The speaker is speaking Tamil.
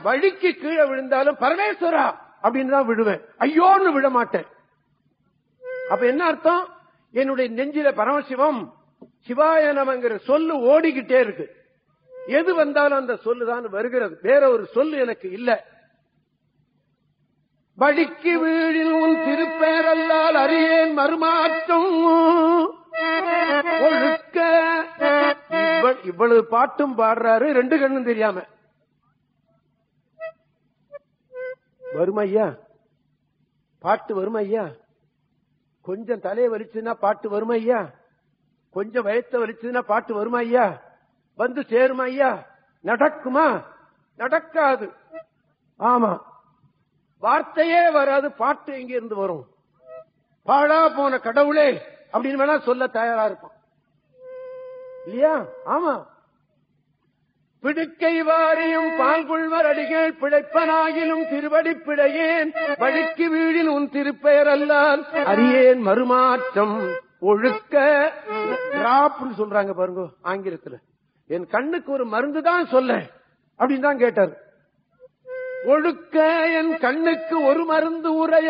வழிக்கு கீழே விழுந்தாலும் பரமேஸ்வரா அப்படின்னு தான் விழுவேன் ஐயோன்னு விழ மாட்டேன் அப்ப என்ன அர்த்தம் என்னுடைய நெஞ்சில பரமசிவம் சிவாய நமங்கிற சொல்லு ஓடிக்கிட்டே இருக்கு எது வந்தாலும் அந்த சொல்லுதான் வருகிறது வேற ஒரு சொல்லு எனக்கு இல்ல வழிக்கு வீழில் உன் திருப்பேரல்லால் அறியேன் மறுமாற்றம் ஒழுக்க இவ்வ- இவ்வளவு பாட்டும் பாடுறாரு ரெண்டு கண்ணும் தெரியாம வருமா ஐயா பாட்டு வருமா ஐயா கொஞ்சம் தலையை வலிச்சுன்னா பாட்டு வருமா ஐயா கொஞ்சம் வயத்த வலிச்சுன்னா பாட்டு வருமா ஐயா வந்து சேருமா ஐயா நடக்குமா நடக்காது ஆமா வார்த்தையே வராது பாட்டு எங்க இருந்து வரும் பாழா போன கடவுளே அப்படின்னு வேணா சொல்ல தயாரா இருப்பான் இல்லையா ஆமா பிடுக்கை வாரியும் பால்குள்வர் அடிகள் பிழைப்பனாயிலும் திருவடி பிழையேன் வழிக்கு வீழில் உன் திருப்பெயர் அல்லால் அறியேன் மறுமாற்றம் ஒழுக்க டிராப்னு சொல்றாங்க பாருங்க ஆங்கிலத்துல என் கண்ணுக்கு ஒரு மருந்து தான் சொல்ல அப்படின்னு தான் கேட்டார் ஒழுக்க என் கண்ணுக்கு ஒரு மருந்து உரைய